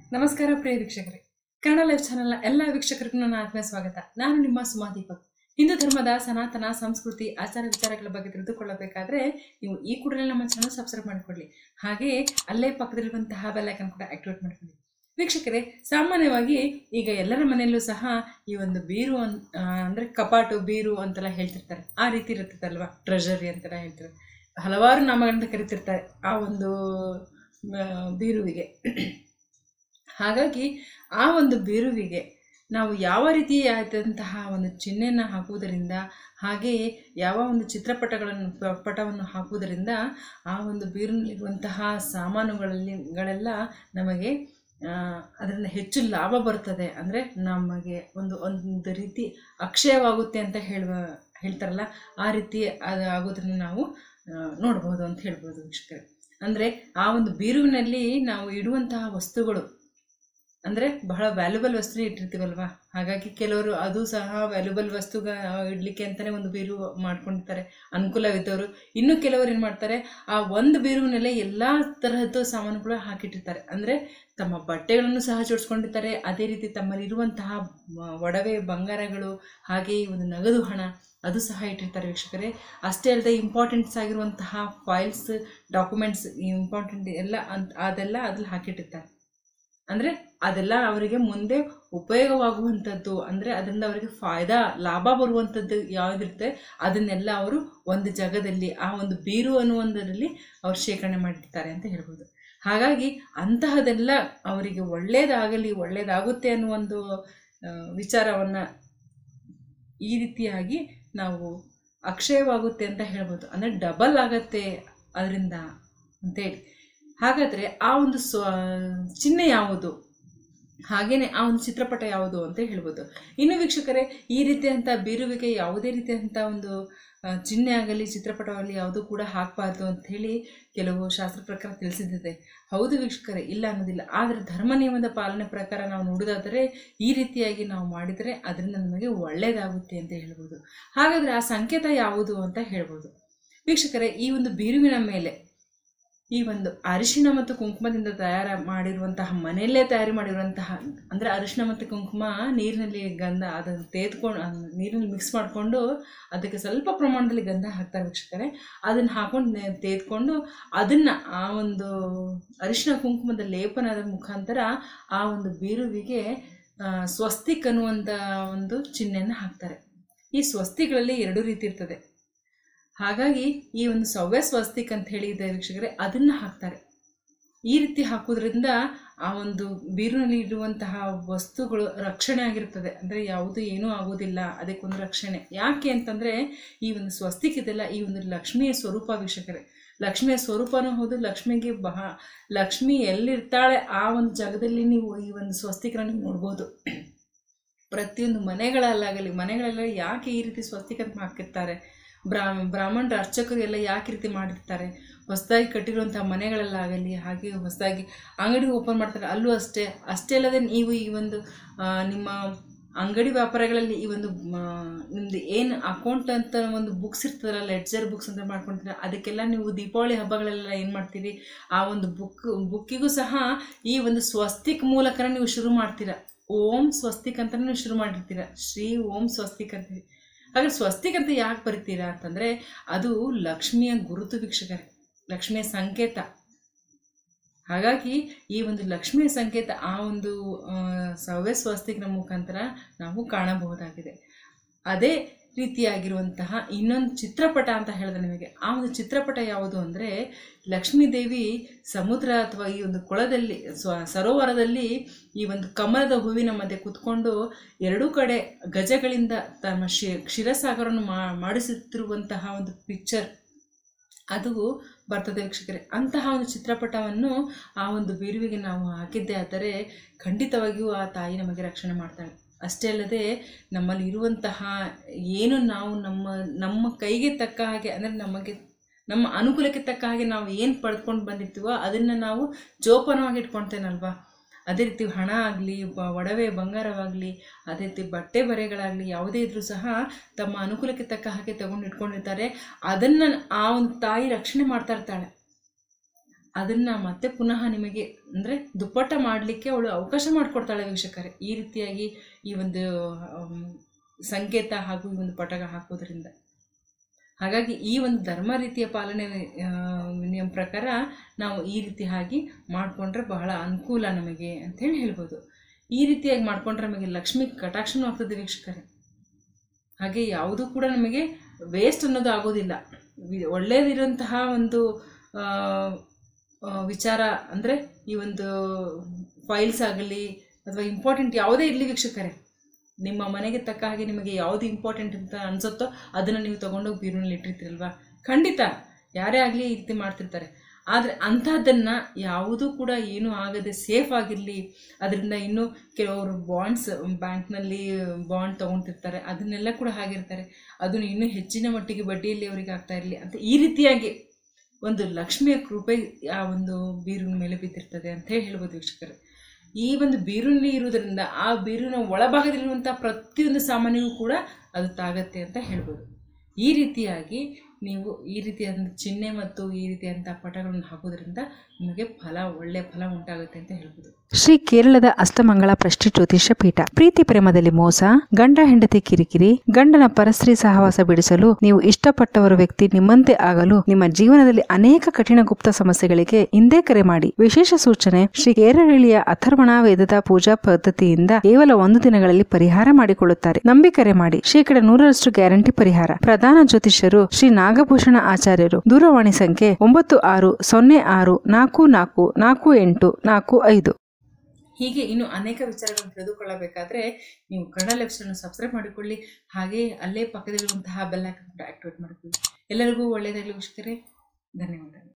ನಮಸ್ಕಾರ ಪ್ರಿಯ ವೀಕ್ಷಕರೇ ಕನ್ನಡ ಲೈವ್ ಚಾನೆಲ್ನ ಎಲ್ಲ ವೀಕ್ಷಕರಿಗೂ ನನ್ನ ಆತ್ಮೀಯ ಸ್ವಾಗತ ನಾನು ನಿಮ್ಮ ಸುಮಾ ದೀಪಕ್ ಹಿಂದೂ ಧರ್ಮದ ಸನಾತನ ಸಂಸ್ಕೃತಿ ಆಚಾರ ವಿಚಾರಗಳ ಬಗ್ಗೆ ತಿಳಿದುಕೊಳ್ಳಬೇಕಾದ್ರೆ ನೀವು ಈ ಕೂಡಲೇ ನಮ್ಮ ಚಾನಲ್ ಸಬ್ಸ್ಕ್ರೈಬ್ ಮಾಡಿಕೊಳ್ಳಿ ಹಾಗೆಯೇ ಅಲ್ಲೇ ಪಕ್ಕದಲ್ಲಿರುವಂತಹ ಬೆಲ್ ಐಕನ್ ಕೂಡ ಆಕ್ಟಿವೇಟ್ ಮಾಡಿಕೊಳ್ಳಿ ವೀಕ್ಷಕರೇ ಸಾಮಾನ್ಯವಾಗಿ ಈಗ ಎಲ್ಲರ ಮನೆಯಲ್ಲೂ ಸಹ ಈ ಒಂದು ಬೀರು ಅನ್ ಆ, ಅಂದ್ರೆ ಕಪಾಟು ಬೀರು ಅಂತೆಲ್ಲ ಹೇಳ್ತಿರ್ತಾರೆ ಆ ರೀತಿ ಇರುತ್ತಲ್ವಾ ಟ್ರೆಜರಿ ಅಂತೆಲ್ಲ ಹೇಳ್ತಾರೆ ಹಲವಾರು ನಾಮಗಳಿಂದ ಕರಿತಿರ್ತಾರೆ ಆ ಒಂದು ಆ, ಬೀರುವಿಗೆ ಹಾಗಾಗಿ ಆ ಒಂದು ಬೀರುವಿಗೆ ನಾವು ಯಾವ ರೀತಿಯಾದಂತಹ ಒಂದು ಚಿಹ್ನೆಯನ್ನು ಹಾಕುವುದರಿಂದ ಹಾಗೆಯೇ ಯಾವ ಒಂದು ಚಿತ್ರಪಟಗಳನ್ನು ಪ- ಪಟವನ್ನು ಹಾಕುವುದರಿಂದ ಆ ಒಂದು ಬೀರಿನಲ್ಲಿರುವಂತಹ ಸಾಮಾನುಗಳಲ್ಲಿ ಗಳೆಲ್ಲ ನಮಗೆ ಆ, ಅದರಿಂದ ಹೆಚ್ಚು ಲಾಭ ಬರ್ತದೆ ಅಂದರೆ ನಮಗೆ ಒಂದು ಒಂದು ರೀತಿ ಅಕ್ಷಯವಾಗುತ್ತೆ ಅಂತ ಹೇಳುವ ಹೇಳ್ತಾರಲ್ಲ ಆ ರೀತಿ ಅದು ಆಗೋದನ್ನು ನಾವು ಆ, ನೋಡ್ಬೋದು ಅಂತ ಹೇಳ್ಬೋದು ವೀಕ್ಷಕರೇ ಅಂದರೆ ಆ ಒಂದು ಬೀರುವಿನಲ್ಲಿ ನಾವು ಇಡುವಂತಹ ವಸ್ತುಗಳು ಅಂದರೆ ಬಹಳ ವ್ಯಾಲ್ಯೂಬಲ್ ವಸ್ತು ಇಟ್ಟಿರ್ತೀವಲ್ವಾ ಹಾಗಾಗಿ ಕೆಲವರು ಅದು ಸಹ ವ್ಯಾಲ್ಯೂಬಲ್ ವಸ್ತುಗ ಇಡಲಿಕ್ಕೆ ಅಂತಲೇ ಒಂದು ಬೀರು ಮಾಡ್ಕೊಂಡಿರ್ತಾರೆ ಅನುಕೂಲವಿದ್ದವರು ಇನ್ನು ಕೆಲವರು ಏನು ಮಾಡ್ತಾರೆ ಆ ಒಂದು ಬೀರುವಿನಲ್ಲೇ ಎಲ್ಲ ತರಹದ್ದು ಸಾಮಾನುಗಳು ಹಾಕಿಟ್ಟಿರ್ತಾರೆ ಅಂದರೆ ತಮ್ಮ ಬಟ್ಟೆಗಳನ್ನು ಸಹ ಜೋಡಿಸ್ಕೊಂಡಿರ್ತಾರೆ ಅದೇ ರೀತಿ ತಮ್ಮಲ್ಲಿರುವಂತಹ ಮ- ಒಡವೆ ಬಂಗಾರಗಳು ಹಾಗೆಯೇ ಒಂದು ನಗದು ಹಣ ಅದು ಸಹ ಇಟ್ಟಿರ್ತಾರೆ ವೀಕ್ಷಕರೇ ಅಷ್ಟೇ ಅಲ್ಲದೆ ಇಂಪಾರ್ಟೆಂಟ್ಸ್ ಆಗಿರುವಂತಹ ಫೈಲ್ಸ್ ಡಾಕ್ಯುಮೆಂಟ್ಸ್ ಇಂಪಾರ್ಟೆಂಟ್ ಎಲ್ಲ ಅಂತ ಅದೆಲ್ಲ ಅದ್ರಲ್ಲಿ ಹಾಕಿಟ್ಟಿರ್ತಾರೆ ಅಂದರೆ ಅದೆಲ್ಲ ಅವರಿಗೆ ಮುಂದೆ ಉಪಯೋಗವಾಗುವಂಥದ್ದು ಅಂದರೆ ಅದರಿಂದ ಅವರಿಗೆ ಫಾಯ್ದಾ ಲಾಭ ಬರುವಂಥದ್ದು ಯಾವುದಿರುತ್ತೆ ಅದನ್ನೆಲ್ಲ ಅವರು ಒಂದು ಜಾಗದಲ್ಲಿ ಆ ಒಂದು ಬೀರು ಅನ್ನುವಂದರಲ್ಲಿ ಅವ್ರು ಶೇಖರಣೆ ಮಾಡಿರ್ತಾರೆ ಅಂತ ಹೇಳ್ಬೋದು ಹಾಗಾಗಿ ಅಂತಹದೆಲ್ಲ ಅವರಿಗೆ ಒಳ್ಳೆಯದಾಗಲಿ ಒಳ್ಳೆಯದಾಗುತ್ತೆ ಅನ್ನೋ ಒಂದು ವಿಚಾರವನ್ನು ಈ ರೀತಿಯಾಗಿ ನಾವು ಅಕ್ಷಯವಾಗುತ್ತೆ ಅಂತ ಹೇಳ್ಬೋದು ಅಂದರೆ ಡಬಲ್ ಆಗತ್ತೆ ಅದರಿಂದ ಅಂತೇಳಿ ಹಾಗಾದರೆ ಆ ಒಂದು ಸ್ವ ಚಿಹ್ನೆ ಯಾವುದು ಹಾಗೇನೆ ಆ ಒಂದು ಚಿತ್ರಪಟ ಯಾವುದು ಅಂತ ಹೇಳ್ಬೋದು ಇನ್ನು ವೀಕ್ಷಕರೇ ಈ ರೀತಿಯಂಥ ಬೀರುವಿಗೆ ಯಾವುದೇ ರೀತಿಯಂಥ ಒಂದು ಆ, ಚಿಹ್ನೆ ಆಗಲಿ ಚಿತ್ರಪಟವಾಗಲಿ ಯಾವುದೂ ಕೂಡ ಹಾಕಬಾರ್ದು ಅಂತ ಹೇಳಿ ಕೆಲವು ಶಾಸ್ತ್ರ ಪ್ರಕಾರ ತಿಳಿಸಿದ್ದಿದೆ ಹೌದು ವೀಕ್ಷಕರೇ ಇಲ್ಲ ಅನ್ನೋದಿಲ್ಲ ಆದರೆ ಧರ್ಮ ನಿಯಮದ ಪಾಲನೆ ಪ್ರಕಾರ ನಾವು ನೋಡೋದಾದರೆ ಈ ರೀತಿಯಾಗಿ ನಾವು ಮಾಡಿದರೆ ಅದರಿಂದ ನಮಗೆ ಒಳ್ಳೆಯದಾಗುತ್ತೆ ಅಂತ ಹೇಳ್ಬೋದು ಹಾಗಾದರೆ ಆ ಸಂಕೇತ ಯಾವುದು ಅಂತ ಹೇಳ್ಬೋದು ವೀಕ್ಷಕರೇ ಈ ಒಂದು ಬೀರುವಿನ ಮೇಲೆ ಈ ಒಂದು ಅರಿಶಿಣ ಮತ್ತು ಕುಂಕುಮದಿಂದ ತಯಾರ ಮಾಡಿರುವಂತಹ ಮನೆಯಲ್ಲೇ ತಯಾರು ಮಾಡಿರುವಂತಹ ಅಂದರೆ ಅರಿಶಿಣ ಮತ್ತು ಕುಂಕುಮ ನೀರಿನಲ್ಲಿ ಗಂಧ ಅದನ್ನು ತೇದ್ಕೊಂಡು ನೀರಿನಲ್ಲಿ ಮಿಕ್ಸ್ ಮಾಡಿಕೊಂಡು ಅದಕ್ಕೆ ಸ್ವಲ್ಪ ಪ್ರಮಾಣದಲ್ಲಿ ಗಂಧ ಹಾಕ್ತಾರೆ ವೀಕ್ಷಕರೇ ಅದನ್ನು ಹಾಕೊಂಡು ನೆ- ತೇದ್ಕೊಂಡು ಅದನ್ನು ಆ ಒಂದು ಅರಿಶಿಣ ಕುಂಕುಮದ ಲೇಪನದ ಮುಖಾಂತರ ಆ ಒಂದು ಬೀರುವಿಗೆ ಆ, ಸ್ವಸ್ತಿಕ್ ಅನ್ನುವಂಥ ಒಂದು ಚಿಹ್ನೆಯನ್ನು ಹಾಕ್ತಾರೆ ಈ ಸ್ವಸ್ತಿಗಳಲ್ಲಿ ಎರಡು ರೀತಿ ಇರ್ತದೆ ಹಾಗಾಗಿ ಈ ಒಂದು ಸವ್ಯ ಸ್ವಸ್ತಿಕ್ ಅಂತ ಹೇಳಿದೆ ವೀಕ್ಷಕರೇ ಅದನ್ನು ಹಾಕ್ತಾರೆ ಈ ರೀತಿ ಹಾಕೋದ್ರಿಂದ ಆ ಒಂದು ಬೀರಿನಲ್ಲಿ ಇರುವಂತಹ ವಸ್ತುಗಳು ರಕ್ಷಣೆ ಆಗಿರ್ತದೆ ಅಂದರೆ ಯಾವುದು ಏನೂ ಆಗೋದಿಲ್ಲ ಅದಕ್ಕೊಂದು ರಕ್ಷಣೆ ಯಾಕೆ ಅಂತಂದರೆ ಈ ಒಂದು ಸ್ವಸ್ತಿಕ್ ಇದೆಲ್ಲ ಈ ಒಂದು ಲಕ್ಷ್ಮಿಯ ಸ್ವರೂಪ ವೀಕ್ಷಕರೇ ಲಕ್ಷ್ಮಿಯ ಸ್ವರೂಪನೂ ಹೌದು ಲಕ್ಷ್ಮಿಗೆ ಬಹ ಲಕ್ಷ್ಮಿ ಎಲ್ಲಿರ್ತಾಳೆ ಆ ಒಂದು ಜಾಗದಲ್ಲಿ ನೀವು ಈ ಒಂದು ಸ್ವಸ್ತಿಕನ ನೀವು ನೋಡ್ಬೋದು ಪ್ರತಿಯೊಂದು ಮನೆಗಳಲ್ಲಾಗಲಿ ಮನೆಗಳೆಲ್ಲ ಯಾಕೆ ಈ ರೀತಿ ಸ್ವಸ್ತಿಕ್ ಅಂತ ಹಾಕಿರ್ತಾರೆ ಬ್ರಾಹ್ಮ ಬ್ರಾಹ್ಮಣರ ಅರ್ಚಕರು ಎಲ್ಲ ಯಾಕೆ ಈ ರೀತಿ ಮಾಡಿರ್ತಾರೆ ಹೊಸದಾಗಿ ಕಟ್ಟಿರುವಂಥ ಮನೆಗಳಲ್ಲಾಗಲಿ ಹಾಗೆ ಹೊಸದಾಗಿ ಅಂಗಡಿ ಓಪನ್ ಮಾಡ್ತಾರೆ ಅಲ್ಲೂ ಅಷ್ಟೇ ಅಷ್ಟೇ ಅಲ್ಲದೆ ನೀವು ಈ ಒಂದು ಆ, ನಿಮ್ಮ ಅಂಗಡಿ ವ್ಯಾಪಾರಗಳಲ್ಲಿ ಈ ಒಂದು ಮ, ನಿಮ್ದು ಏನು ಅಕೌಂಟ್ ಅಂತ ಒಂದು ಬುಕ್ಸ್ ಇರ್ತದಲ್ಲ ಲೆಡ್ಜರ್ ಬುಕ್ಸ್ ಅಂತ ಮಾಡ್ಕೊಳ್ತೀರ ಅದಕ್ಕೆಲ್ಲ ನೀವು ದೀಪಾವಳಿ ಹಬ್ಬಗಳೆಲ್ಲ ಏನು ಮಾಡ್ತೀರಿ ಆ ಒಂದು ಬುಕ್ ಬುಕ್ಕಿಗೂ ಸಹ ಈ ಒಂದು ಸ್ವಸ್ತಿಕ್ ಮೂಲಕನೇ ನೀವು ಶುರು ಮಾಡ್ತೀರಾ ಓಂ ಸ್ವಸ್ತಿಕ್ ಅಂತ ನೀವು ಶುರು ಮಾಡಿರ್ತೀರ ಶ್ರೀ ಓಂ ಸ್ವಸ್ತಿಕ್ ಅಂತೀವಿ ಹಾಗೆ ಸ್ವಸ್ತಿಕ್ ಅಂತ ಯಾಕೆ ಬರಿತೀರಾ ಅಂತಂದರೆ ಅದು ಲಕ್ಷ್ಮಿಯ ಗುರುತು ವೀಕ್ಷಕರೇ ಲಕ್ಷ್ಮಿಯ ಸಂಕೇತ ಹಾಗಾಗಿ ಈ ಒಂದು ಲಕ್ಷ್ಮಿಯ ಸಂಕೇತ ಆ ಒಂದು ಆ, ಸವ್ಯ ಸ್ವಸ್ತಿಕ್ನ ಮುಖಾಂತರ ನಾವು ಕಾಣಬಹುದಾಗಿದೆ ಅದೇ ರೀತಿಯಾಗಿರುವಂತಹ ಇನ್ನೊಂದು ಚಿತ್ರಪಟ ಅಂತ ಹೇಳಿದ್ರೆ ನಿಮಗೆ ಆ ಒಂದು ಚಿತ್ರಪಟ ಯಾವುದು ಅಂದರೆ ಲಕ್ಷ್ಮೀ ದೇವಿ ಸಮುದ್ರ ಅಥವಾ ಈ ಒಂದು ಕೊಳದಲ್ಲಿ ಸ್ವ ಸರೋವರದಲ್ಲಿ ಈ ಒಂದು ಕಮಲದ ಹೂವಿನ ಮಧ್ಯೆ ಕುತ್ಕೊಂಡು ಎರಡೂ ಕಡೆ ಗಜಗಳಿಂದ ತಮ್ಮ ಶಿ ಕ್ಷೀರಸಾಗರವನ್ನು ಮಾ ಮಾಡಿಸುತ್ತಿರುವಂತಹ ಒಂದು ಪಿಕ್ಚರ್ ಅದು ಬರ್ತದೆ ವೀಕ್ಷಕರೇ ಅಂತಹ ಒಂದು ಚಿತ್ರಪಟವನ್ನು ಆ ಒಂದು ಬೀರುವಿಗೆ ನಾವು ಹಾಕಿದ್ದೇ ಆದರೆ ಖಂಡಿತವಾಗಿಯೂ ಆ ತಾಯಿ ನಮಗೆ ರಕ್ಷಣೆ ಮಾಡ್ತಾಳೆ ಅಷ್ಟೇ ಅಲ್ಲದೆ ನಮ್ಮಲ್ಲಿ ಇರುವಂತಹ ಏನು ನಾವು ನಮ್ಮ ನಮ್ಮ ಕೈಗೆ ತಕ್ಕ ಹಾಗೆ ಅಂದರೆ ನಮಗೆ ನಮ್ಮ ಅನುಕೂಲಕ್ಕೆ ತಕ್ಕ ಹಾಗೆ ನಾವು ಏನು ಪಡೆದುಕೊಂಡು ಬಂದಿರ್ತೀವೋ ಅದನ್ನು ನಾವು ಜೋಪಾನವಾಗಿ ಇಟ್ಕೊಳ್ತೇನಲ್ವಾ ಅದೇ ರೀತಿ ಹಣ ಆಗಲಿ ಒಡವೆ ಬಂಗಾರವಾಗಲಿ ಅದೇ ರೀತಿ ಬಟ್ಟೆ ಬರೆಗಳಾಗಲಿ ಯಾವುದೇ ಇದ್ರೂ ಸಹ ತಮ್ಮ ಅನುಕೂಲಕ್ಕೆ ತಕ್ಕ ಹಾಗೆ ತಗೊಂಡು ಇಟ್ಕೊಂಡಿರ್ತಾರೆ ಅದನ್ನು ಆ ಒಂದು ತಾಯಿ ರಕ್ಷಣೆ ಮಾಡ್ತಾ ಇರ್ತಾಳೆ ಅದನ್ನು ಮತ್ತೆ ಪುನಃ ನಿಮಗೆ ಅಂದರೆ ದುಪ್ಪಟ್ಟ ಮಾಡಲಿಕ್ಕೆ ಅವಳು ಅವಕಾಶ ಮಾಡಿಕೊಡ್ತಾಳೆ ವೀಕ್ಷಕರೇ ಈ ರೀತಿಯಾಗಿ ಈ ಒಂದು ಆಮ್, ಸಂಕೇತ ಹಾಗೂ ಈ ಒಂದು ಪಟಗ ಹಾಕೋದ್ರಿಂದ ಹಾಗಾಗಿ ಈ ಒಂದು ಧರ್ಮ ರೀತಿಯ ಪಾಲನೆ ಆ, ನಿಯಮ ಪ್ರಕಾರ ನಾವು ಈ ರೀತಿ ಆಗಿ ಮಾಡಿಕೊಂಡ್ರೆ ಬಹಳ ಅನುಕೂಲ ನಮಗೆ ಅಂಥೇಳಿ ಹೇಳ್ಬೋದು ಈ ರೀತಿಯಾಗಿ ಮಾಡಿಕೊಂಡ್ರೆ ನಮಗೆ ಲಕ್ಷ್ಮಿ ಕಟಾಕ್ಷನೂ ಆಗ್ತದೆ ವೀಕ್ಷಕರೇ ಹಾಗೆ ಯಾವುದೂ ಕೂಡ ನಮಗೆ ವೇಸ್ಟ್ ಅನ್ನೋದು ಆಗೋದಿಲ್ಲ ವಿ- ಒಳ್ಳೆಯದಿರುವಂತಹ ಒಂದು ಆ, ಆ, ವಿಚಾರ ಅಂದರೆ ಈ ಒಂದು ಫೈಲ್ಸ್ ಆಗಲಿ ಅಥವಾ ಇಂಪಾರ್ಟೆಂಟ್ ಯಾವುದೇ ಇರಲಿ ವೀಕ್ಷಕರೇ ನಿಮ್ಮ ಮನೆಗೆ ತಕ್ಕ ಹಾಗೆ ನಿಮಗೆ ಯಾವುದು ಇಂಪಾರ್ಟೆಂಟ್ ಅಂತ ಅನಿಸುತ್ತೋ ಅದನ್ನು ನೀವು ತೊಗೊಂಡೋಗಿ ಬೀರುನಲ್ಲಿ ಇಟ್ಟಿರ್ತೀರಲ್ವಾ ಖಂಡಿತ ಯಾರೇ ಆಗಲಿ ಈ ರೀತಿ ಮಾಡ್ತಿರ್ತಾರೆ ಆದರೆ ಅಂಥದ್ದನ್ನು ಯಾವುದೂ ಕೂಡ ಏನೂ ಆಗದೆ ಸೇಫ್ ಆಗಿರಲಿ ಅದರಿಂದ ಇನ್ನೂ ಕೆಲವರು ಬಾಂಡ್ಸ್ ಬ್ಯಾಂಕ್ನಲ್ಲಿ ಬಾಂಡ್ ತೊಗೊತಿರ್ತಾರೆ ಅದನ್ನೆಲ್ಲ ಕೂಡ ಹಾಗಿರ್ತಾರೆ ಅದನ್ನು ಇನ್ನೂ ಹೆಚ್ಚಿನ ಮಟ್ಟಿಗೆ ಬಡ್ಡಿಯಲ್ಲಿ ಅವರಿಗೆ ಆಗ್ತಾ ಇರಲಿ ಅಂತ ಈ ರೀತಿಯಾಗಿ ಒಂದು ಲಕ್ಷ್ಮಿಯ ಕೃಪೆ ಆ ಒಂದು ಬೀರಿನ ಮೇಲೆ ಬಿದ್ದಿರ್ತದೆ ಅಂತ ಹೇಳಿ ಹೇಳ್ಬೋದು ವೀಕ್ಷಕರೇ ಈ ಒಂದು ಬೀರುನಲ್ಲಿ ಇರುವುದರಿಂದ ಆ ಬೀರಿನ ಒಳಭಾಗದಲ್ಲಿರುವಂಥ ಪ್ರತಿಯೊಂದು ಸಾಮಾನ್ಯಗೂ ಕೂಡ ಅದು ತಾಗತ್ತೆ ಅಂತ ಹೇಳ್ಬೋದು ಈ ರೀತಿಯಾಗಿ ನೀವು ಈ ರೀತಿಯಾದ ಚಿಹ್ನೆ ಮತ್ತು ಈ ರೀತಿಯಾದಂಥ ಪಟಗಳನ್ನು ಹಾಕೋದ್ರಿಂದ ನಿಮಗೆ ಫಲ ಒಳ್ಳೆಯ ಫಲ ಉಂಟಾಗುತ್ತೆ ಅಂತ ಹೇಳ್ಬೋದು ಶ್ರೀ ಕೇರಳದ ಅಷ್ಟಮಂಗಳ ಪ್ರಷ್ಟಿ ಜ್ಯೋತಿಷ್ಯ ಪೀಠ ಪ್ರೀತಿ ಪ್ರೇಮದಲ್ಲಿ ಮೋಸ ಗಂಡ ಹೆಂಡತಿ ಕಿರಿಕಿರಿ ಗಂಡನ ಪರಸ್ತ್ರೀ ಸಹವಾಸ ಬಿಡಿಸಲು ನೀವು ಇಷ್ಟಪಟ್ಟವರ ವ್ಯಕ್ತಿ ನಿಮ್ಮಂತೆ ಆಗಲು ನಿಮ್ಮ ಜೀವನದಲ್ಲಿ ಅನೇಕ ಕಠಿಣ ಗುಪ್ತ ಸಮಸ್ಯೆಗಳಿಗೆ ಹಿಂದೆ ಕರೆ ಮಾಡಿ ವಿಶೇಷ ಸೂಚನೆ ಶ್ರೀ ಕೇರಳಿಯ ಅಥರ್ವಣ ವೇದದ ಪೂಜಾ ಪದ್ಧತಿಯಿಂದ ಕೇವಲ ಒಂದು ದಿನಗಳಲ್ಲಿ ಪರಿಹಾರ ಮಾಡಿಕೊಳ್ಳುತ್ತಾರೆ ನಂಬಿ ಕರೆ ಮಾಡಿ ಶೇಕಡ ನೂರರಷ್ಟು ಗ್ಯಾರಂಟಿ ಪರಿಹಾರ ಪ್ರಧಾನ ಜ್ಯೋತಿಷ್ಯರು ಶ್ರೀ ನಾಗಭೂಷಣ ಆಚಾರ್ಯರು ದೂರವಾಣಿ ಸಂಖ್ಯೆ ಒಂಬತ್ತು ಆರು ಸೊನ್ನೆ ಆರು ನಾಲ್ಕು ನಾಲ್ಕು ನಾಲ್ಕು ಎಂಟು ನಾಲ್ಕು ಐದು ಹೀಗೆ ಇನ್ನು ಅನೇಕ ವಿಚಾರಗಳನ್ನು ತಿಳಿದುಕೊಳ್ಳಬೇಕಾದ್ರೆ ನೀವು ಕನ್ನಡ ಲೆಫ್ಟನ್ನು ಸಬ್ಸ್ಕ್ರೈಬ್ ಮಾಡಿಕೊಳ್ಳಿ ಹಾಗೆ ಅಲ್ಲೇ ಪಕ್ಕದಲ್ಲಿರುವಂತಹ ಬೆಲ್ ಐಕನ್ ಕೂಡ ಆಕ್ಟಿವೇಟ್ ಮಾಡಿಕೊಳ್ಳಿ ಎಲ್ಲರಿಗೂ ಒಳ್ಳೆಯದಾಗಲಿ ವೀಕ್ಷಕರೇ ಧನ್ಯವಾದಗಳು